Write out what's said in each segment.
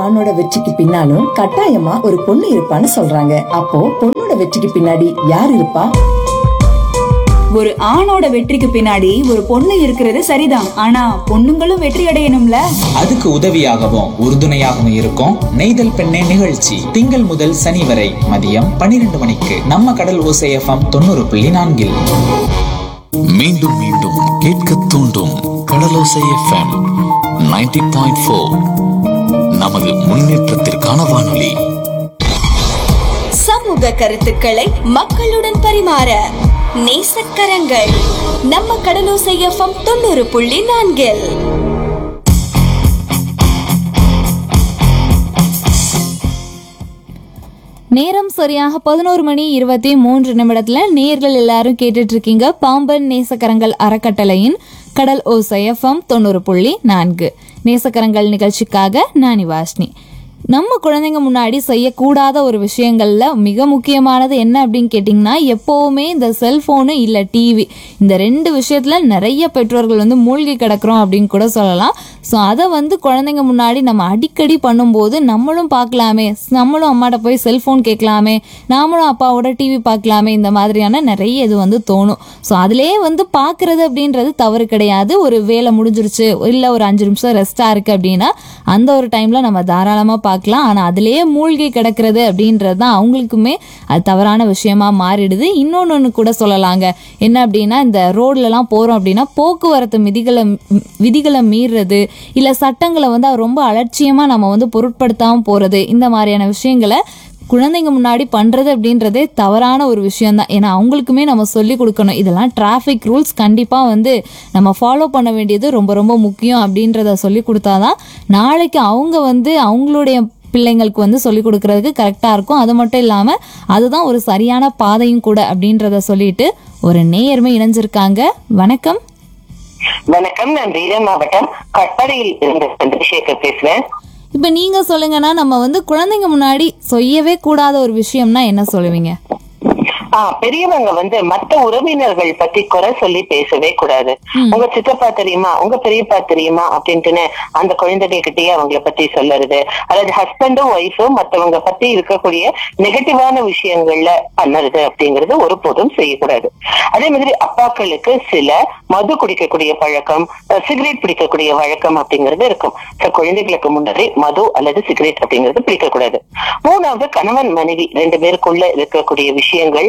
ஆணோட வெற்றிக்கு பின்னாலும் கட்டாயமா ஒரு பொண்ணு இருப்பான்னு சொல்றாங்க அப்போ பொண்ணோட வெற்றிக்கு பின்னாடி யார் இருப்பா ஒரு ஆணோட வெற்றிக்கு பின்னாடி ஒரு பொண்ணு இருக்கிறது சரிதான் ஆனா பொண்ணுங்களும் வெற்றி அடையணும்ல அதுக்கு உதவியாகவும் உறுதுணையாகவும் இருக்கும் நெய்தல் பெண்ணே நிகழ்ச்சி திங்கள் முதல் சனி வரை மதியம் பன்னிரண்டு மணிக்கு நம்ம கடல் ஓசை எஃப்எம் தொண்ணூறு புள்ளி நான்கில் மீண்டும் மீண்டும் கேட்க தூண்டும் கடலோசை எஃப்எம் 90.4 பாயிண்ட் ஃபோர் நமது முன்னேற்றத்திற்கான வானொலி சமூக கருத்துக்களை மக்களுடன் பரிமாற நேசக்கரங்கள் நம்ம கடலோசை எஃப்எம் தொண்ணூறு புள்ளி நான்கில் நேரம் சரியாக பதினோரு மணி இருபத்தி மூன்று நிமிடத்துல நேர்கள் எல்லாரும் கேட்டுட்டு இருக்கீங்க பாம்பன் நேசக்கரங்கள் அறக்கட்டளையின் கடல் ஓசை எஃப்எம் தொண்ணூறு புள்ளி நான்கு நேசக்கரங்கள் நிகழ்ச்சிக்காக நானி வாஷ்னி நம்ம குழந்தைங்க முன்னாடி செய்யக்கூடாத ஒரு விஷயங்கள்ல மிக முக்கியமானது என்ன அப்படின்னு கேட்டிங்கன்னா எப்போவுமே இந்த செல்ஃபோனு இல்லை டிவி இந்த ரெண்டு விஷயத்துல நிறைய பெற்றோர்கள் வந்து மூழ்கி கிடக்குறோம் அப்படின்னு கூட சொல்லலாம் ஸோ அதை வந்து குழந்தைங்க முன்னாடி நம்ம அடிக்கடி பண்ணும்போது நம்மளும் பார்க்கலாமே நம்மளும் அம்மாட்ட போய் செல்ஃபோன் கேட்கலாமே நாமளும் அப்பாவோட டிவி பார்க்கலாமே இந்த மாதிரியான நிறைய இது வந்து தோணும் ஸோ அதுலேயே வந்து பார்க்கறது அப்படின்றது தவறு கிடையாது ஒரு வேலை முடிஞ்சிருச்சு இல்லை ஒரு அஞ்சு நிமிஷம் ரெஸ்ட்டாக இருக்குது அப்படின்னா அந்த ஒரு டைமில் நம்ம தாராளமாக பார்க்கலாம் ஆனால் அதுலேயே மூழ்கி கிடக்கிறது அப்படின்றது தான் அவங்களுக்குமே அது தவறான விஷயமா மாறிடுது இன்னொன்று ஒன்று கூட சொல்லலாங்க என்ன அப்படின்னா இந்த ரோட்லலாம் போகிறோம் அப்படின்னா போக்குவரத்து விதிகளை விதிகளை மீறுறது இல்லை சட்டங்களை வந்து ரொம்ப அலட்சியமாக நம்ம வந்து பொருட்படுத்தாமல் போகிறது இந்த மாதிரியான விஷயங்களை குழந்தைங்க முன்னாடி பண்ணுறது அப்படின்றதே தவறான ஒரு விஷயம்தான் ஏன்னா அவங்களுக்குமே நம்ம சொல்லி கொடுக்கணும் இதெல்லாம் டிராஃபிக் ரூல்ஸ் கண்டிப்பாக வந்து நம்ம ஃபாலோ பண்ண வேண்டியது ரொம்ப ரொம்ப முக்கியம் அப்படின்றத சொல்லி கொடுத்தாதான் நாளைக்கு அவங்க வந்து அவங்களுடைய பிள்ளைங்களுக்கு வந்து சொல்லி கொடுக்கறதுக்கு கரெக்டாக இருக்கும் அது மட்டும் இல்லாமல் அதுதான் ஒரு சரியான பாதையும் கூட அப்படின்றத சொல்லிட்டு ஒரு நேயர்மை இணைஞ்சிருக்காங்க வணக்கம் வணக்கம் நான் வீரன் மாவட்டம் கட்பாடியில் இருந்து சந்திரசேகர் பேசுறேன் இப்போ நீங்கள் சொல்லுங்கன்னா நம்ம வந்து குழந்தைங்க முன்னாடி செய்யவே கூடாத ஒரு விஷயம்னா என்ன சொல்லுவீங்க ஆஹ் பெரியவங்க வந்து மத்த உறவினர்கள் பத்தி குறை சொல்லி பேசவே கூடாது உங்க சித்தப்பா தெரியுமா உங்க பெரியப்பா தெரியுமா அப்படின்ட்டுன்னு அந்த குழந்தைகள் கிட்டயே அவங்கள பத்தி சொல்லறது அதாவது ஹஸ்பண்டும் ஒய்ஃபும் மத்தவங்க பத்தி இருக்கக்கூடிய நெகட்டிவான விஷயங்கள்ல பண்ணுறது அப்படிங்கறது ஒருபோதும் செய்யக்கூடாது அதே மாதிரி அப்பாக்களுக்கு சில மது குடிக்கக்கூடிய பழக்கம் அஹ், சிகரெட் பிடிக்கக்கூடிய வழக்கம் அப்படிங்கிறது இருக்கும் So, குழந்தைகளுக்கு முன்னாடி மது அல்லது சிகரெட் அப்படிங்கிறது பிடிக்கக்கூடாது மூணாவது கணவன் மனைவி ரெண்டு பேருக்குள்ள இருக்கக்கூடிய விஷயங்கள்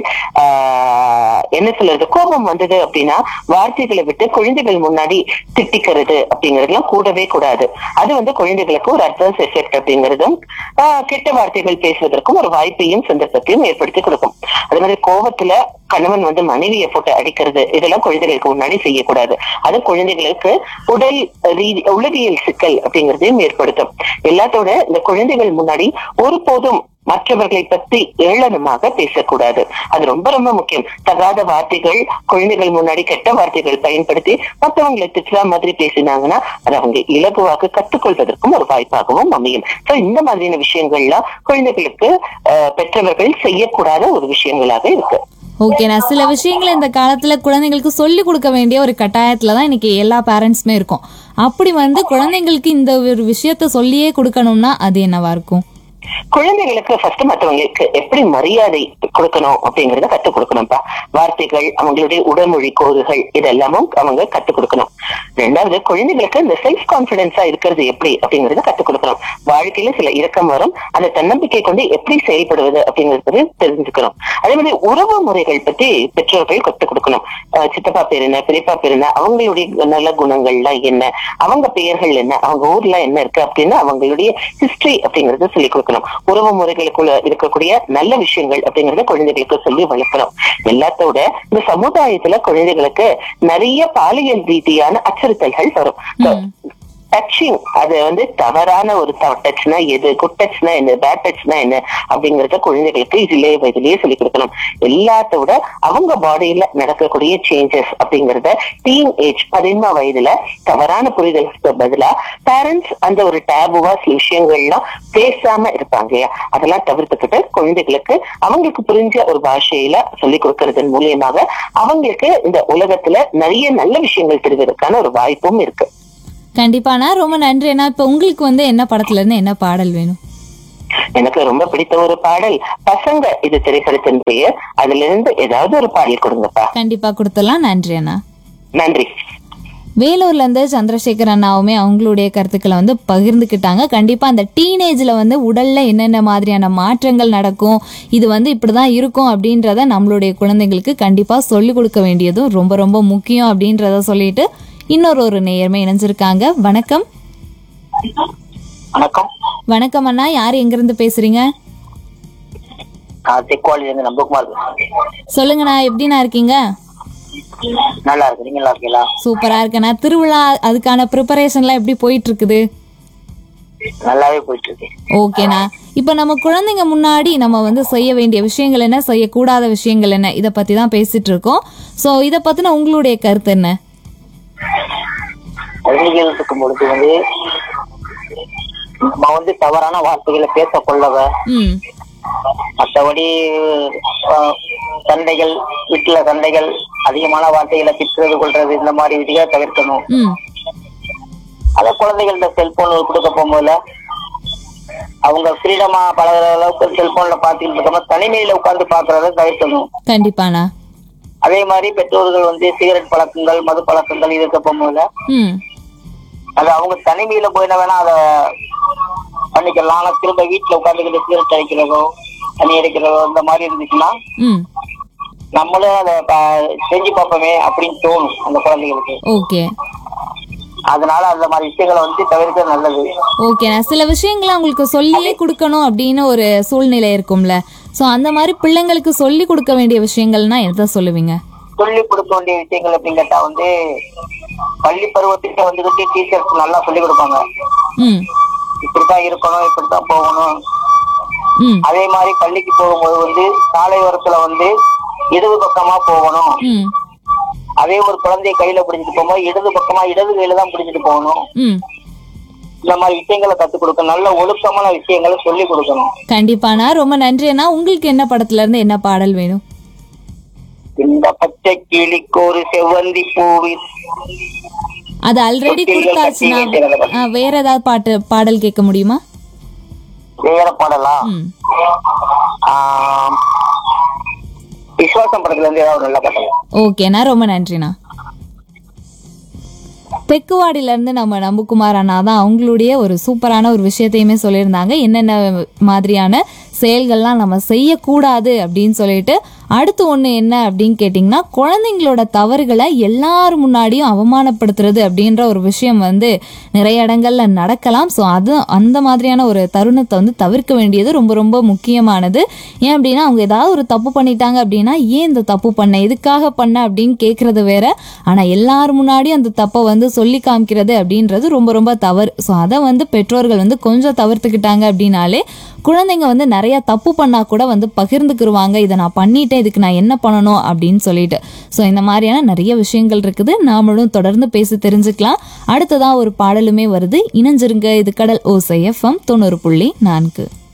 ஆஹ், என்ன சொல்றது கோபம் வந்தது அப்படின்னா வார்த்தைகளை விட்டு குழந்தைகள் முன்னாடி திட்டிக்கிறது அப்படிங்கறதுலாம் கூடவே கூடாது அது வந்து குழந்தைகளுக்கு ஒரு அட்வான்ஸ் எஃபெக்ட் அப்படிங்கிறதும் ஆஹ், கெட்ட வார்த்தைகள் பேசுவதற்கும் ஒரு வாய்ப்பையும் சந்தர்ப்பத்தையும் ஏற்படுத்தி கொடுக்கும் அதே மாதிரி கோபத்துல கணவன் வந்து மனைவியை போட்டு அடிக்கிறது இதெல்லாம் குழந்தைகளுக்கு முன்னாடி செய்யக்கூடாது அது குழந்தைகளுக்கு உடல் ரீதி உளவியல் சிக்கல் அப்படிங்கறதையும் ஏற்படுத்தும் எல்லாத்தோட இந்த குழந்தைகள் முன்னாடி ஒருபோதும் மற்றவர்களை பற்றி ஏளனமாக பேசக்கூடாது அது ரொம்ப ரொம்ப முக்கியம் தகாத வார்த்தைகள் குழந்தைகள் முன்னாடி கெட்ட வார்த்தைகள் பயன்படுத்தி மற்றவங்களை திட்டுற மாதிரி பேசினாங்கன்னா அது அவங்க இலகுவாக கற்றுக்கொள்வதற்கும் ஒரு வாய்ப்பாகவும் அமையும் சோ இந்த மாதிரியான விஷயங்கள்லாம் குழந்தைகளுக்கு ஆஹ், பெற்றவர்கள் செய்யக்கூடாத ஒரு விஷயங்களாக இருக்கு ஓகே நான் சில விஷயங்களை இந்த காலத்துல குழந்தைங்களுக்கு சொல்லி கொடுக்க வேண்டிய ஒரு கட்டாயத்துல தான் இன்னைக்கு எல்லா பேரண்ட்ஸுமே இருக்கும் அப்படி வந்து குழந்தைங்களுக்கு இந்த ஒரு விஷயத்த சொல்லியே கொடுக்கணும்னா அது என்னவா இருக்கும் குழந்தைகளுக்கு ஃபர்ஸ்ட் மத்தவங்களுக்கு எப்படி மரியாதை கொடுக்கணும் அப்படிங்கறத கத்துக் கொடுக்கணும்ப்பா வார்த்தைகள் அவங்களுடைய உடமொழி கோதுகள் இதெல்லாமும் அவங்க கத்துக் கொடுக்கணும் ரெண்டாவது குழந்தைகளுக்கு இந்த செல்ஃப் கான்பிடன்ஸா இருக்கிறது எப்படி அப்படிங்கறத கத்துக் கொடுக்கணும் வாழ்க்கையில சில இறக்கம் வரும் அந்த தன்னம்பிக்கை கொண்டு எப்படி செயல்படுவது அப்படிங்கறது தெரிஞ்சுக்கணும் அதே மாதிரி உறவு முறைகள் பத்தி பெற்றோர்கள் கத்துக் கொடுக்கணும் அஹ் சித்தப்பா பேர் என்ன பெரியப்பா பேர் என்ன அவங்களுடைய நல்ல குணங்கள்லாம் என்ன அவங்க பெயர்கள் என்ன அவங்க ஊர்ல என்ன இருக்கு அப்படின்னு அவங்களுடைய ஹிஸ்டரி அப்படிங்கறத சொல்லி கொடுக்கணும் உறவு முறைகளுக்குள்ள இருக்கக்கூடிய நல்ல விஷயங்கள் அப்படிங்கறத குழந்தைகளுக்கு சொல்லி வளர்க்கணும் எல்லாத்தோட இந்த சமுதாயத்துல குழந்தைகளுக்கு நிறைய பாலியல் ரீதியான அச்சுறுத்தல்கள் வரும் So, டச்சிங் அது வந்து தவறான ஒரு டச்னா எது குட் டச்னா என்ன பேட் டச்னா என்ன அப்படிங்கறத குழந்தைகளுக்கு இதுலயே வயதிலேயே சொல்லிக் கொடுக்கணும் எல்லாத்தோட அவங்க பாடியில நடக்கக்கூடிய சேஞ்சஸ் அப்படிங்கறத டீன் ஏஜ் பதின்ம வயதுல தவறான புரிதலுக்கு பதிலா பேரண்ட்ஸ் அந்த ஒரு டேபுவா சில விஷயங்கள்லாம் பேசாம இருப்பாங்க இல்லையா? அதெல்லாம் தவிர்த்துக்கிட்டு குழந்தைகளுக்கு அவங்களுக்கு புரிஞ்ச ஒரு பாஷையில சொல்லிக் கொடுக்கறதன் மூலியமாக அவங்களுக்கு இந்த உலகத்துல நிறைய நல்ல விஷயங்கள் தெரிவதற்கான ஒரு வாய்ப்பும் இருக்கு கண்டிப்பாண்ணா ரொம்ப நன்றி அண்ணா இப்போ உங்களுக்கு வந்து என்ன படத்துல இருந்து என்ன பாடல் வேணும் எனக்கு ரொம்ப பிடித்த ஒரு பாடல் பசங்க இது திரைப்படத்தின் பெயர் அதுல இருந்து ஏதாவது ஒரு பாடல் கொடுங்கப்பா கண்டிப்பா கொடுத்துடலாம் நன்றி அண்ணா நன்றி வேலூர்ல இருந்து சந்திரசேகர் அண்ணாவுமே அவங்களுடைய கருத்துக்களை வந்து பகிர்ந்துக்கிட்டாங்க கண்டிப்பா அந்த டீனேஜ்ல வந்து உடல்ல என்னென்ன மாதிரியான மாற்றங்கள் நடக்கும் இது வந்து இப்படிதான் இருக்கும் அப்படின்றத நம்மளுடைய குழந்தைங்களுக்கு கண்டிப்பா சொல்லிக் கொடுக்க வேண்டியதும் ரொம்ப ரொம்ப முக்கியம் அப்படின்றத சொல்லிட்டு இன்னொரு ஒரு நேயர்மை இணைஞ்சிருக்காங்க வணக்கம் வணக்கம் வணக்கம் அண்ணா யார் எங்கிருந்து பேசுறீங்க நான் தெக்குவாளில இருந்து நம்பகுமார் பேசுறேன். சொல்லுங்கண்ணா எப்படிண்ணா இருக்கீங்க நல்லா இருக்கு நீங்க நல்லா இருக்கீங்களா சூப்பரா இருக்கண்ணா திருவிழா அதுக்கான ப்ரிப்பரேஷன்லாம் எப்படி போயிட்டு இருக்குது நல்லாவே போயிட்டு இருக்கு ஓகேண்ணா இப்போ நம்ம குழந்தைங்க முன்னாடி நம்ம வந்து செய்ய வேண்டிய விஷயங்கள் என்ன செய்யக்கூடாத விஷயங்கள் என்ன இதை பத்தி தான் பேசிட்டு இருக்கோம் ஸோ இதை பத்தின உங்களுடைய கருத்து என்ன குழந்தைகள் இருக்கும் பொழுது வந்து நம்ம வந்து தவறான வார்த்தைகளை பேச கொள்ளவ ம் மற்றபடி அஹ், சண்டைகள் வீட்டுல சண்டைகள் அதிகமான வார்த்தைகளை திட்டுறது கொள்றது இந்த மாதிரி விதிகளை தவிர்க்கணும் ம் அத குழந்தைகள்ட்ட செல்போன் கொடுக்க போகும்போது அவங்க ஃப்ரீடமா பழகுற அளவுக்கு செல்போன்ல பாத்துக்கிட்டு இருக்காம தனிமையில உட்கார்ந்து பாக்குறத தவிர்க்கணும் கண்டிப்பாண்ணா அதே மாதிரி பெற்றோர்கள் வந்து சிகரெட் பழக்கங்கள் மது பழக்கங்கள் இது இருக்க போகும்போது ம் அது அவங்க தனிமையில போயினா வேணா அத பண்ணிக்கலாம் ஆனா திரும்ப வீட்டுல உட்காந்துக்கிட்டு சிகரெட் அடிக்கிறதோ தண்ணி அடிக்கிறதோ இந்த மாதிரி இருந்துச்சுன்னா ம் நம்மளும் அதை ப- செஞ்சு பார்ப்போமே அப்படின்னு தோணும் அந்த குழந்தைகளுக்கு ஓகே அதனால அந்த மாதிரி விஷயங்களை வந்து தவிர்க்க நல்லது ஓகேண்ணா சில விஷயங்களை அவங்களுக்கு சொல்லியே கொடுக்கணும் அப்படின்னு ஒரு சூழ்நிலை இருக்கும்ல ஸோ அந்த மாதிரி பிள்ளைங்களுக்கு சொல்லி கொடுக்க வேண்டிய விஷயங்கள்னா எதை சொல்லுவீங்க சொல்லி கொடுக்க வேண்டிய விஷயங்கள் அப்படின்னு கேட்டா வந்து பள்ளி பருவத்துக்கு வந்துகிட்டு டீச்சர்ஸ் நல்லா சொல்லி கொடுப்பாங்க ம் இப்படித்தான் இருக்கணும் இப்படித்தான் போகணும் ம் அதே மாதிரி பள்ளிக்கு போகும்போது வந்து சாலை ஓரத்துல வந்து இடது பக்கமா போகணும் ம் அதே ஒரு குழந்தைய கையில பிடிச்சிட்டு போகும்போது இடது பக்கமா இடது கையில தான் பிடிச்சிட்டு போகணும் ம் இந்த மாதிரி விஷயங்களை கத்துக் கொடுக்கணும் நல்ல ஒழுக்கமான விஷயங்களை சொல்லி கொடுக்கணும் கண்டிப்பாண்ணா ரொம்ப நன்றி அண்ணா உங்களுக்கு என்ன படத்துல இருந்து என்ன பாடல் வேணும் இந்த பச்சை கிளிக்கு ஒரு செவ்வந்தி பூவில் அது ஆல்ரெடி கொடுத்தாச்சுண்ணா ஆ, வேற ஏதாவது பாட்டு பாடல் கேட்க முடியுமா வேற பாடலாம் ம் ஆஹ், விசுவாசம் படத்துல இருந்து ஏதாவது ஒரு நல்ல பாடலாம் ஓகேண்ணா ரொம்ப நன்றிண்ணா தெக்குவாடியில இருந்து நம்ம நம்புகுமார் அண்ணா தான் அவங்களுடைய ஒரு சூப்பரான ஒரு விஷயத்தையுமே சொல்லியிருந்தாங்க என்னென்ன மாதிரியான செயல்கள்லாம் நம்ம செய்யக்கூடாது அப்படின்னு சொல்லிட்டு அடுத்து ஒன்று என்ன அப்படின்னு கேட்டிங்கன்னா குழந்தைங்களோட தவறுகளை எல்லார் முன்னாடியும் அவமானப்படுத்துறது அப்படின்ற ஒரு விஷயம் வந்து நிறைய இடங்கள்ல நடக்கலாம் ஸோ அது அந்த மாதிரியான ஒரு தருணத்தை வந்து தவிர்க்க வேண்டியது ரொம்ப ரொம்ப முக்கியமானது ஏன் அப்படின்னா அவங்க ஏதாவது ஒரு தப்பு பண்ணிட்டாங்க அப்படின்னா ஏன் இந்த தப்பு பண்ண எதுக்காக பண்ண அப்படின்னு கேட்கறது வேற ஆனால் எல்லார் முன்னாடியும் அந்த தப்பை வந்து சொல்லி காமிக்கிறது அப்படின்றது ரொம்ப ரொம்ப தவறு ஸோ அதை வந்து பெற்றோர்கள் வந்து கொஞ்சம் தவிர்த்துக்கிட்டாங்க அப்படின்னாலே குழந்தைங்க வந்து நிறைய தப்பு பண்ணா கூட வந்து பகிர்ந்துக்கிருவாங்க இதை நான் பண்ணிட்டேன் இதுக்கு நான் என்ன பண்ணணும் அப்படின்னு சொல்லிட்டு ஸோ இந்த மாதிரியான நிறைய விஷயங்கள் இருக்குது நாமளும் தொடர்ந்து பேசி தெரிஞ்சுக்கலாம் அடுத்ததா ஒரு பாடலுமே வருது இணைஞ்சிருங்க இது கடல் ஓசை எஃப்எம் தொண்ணூறு புள்ளி நான்கு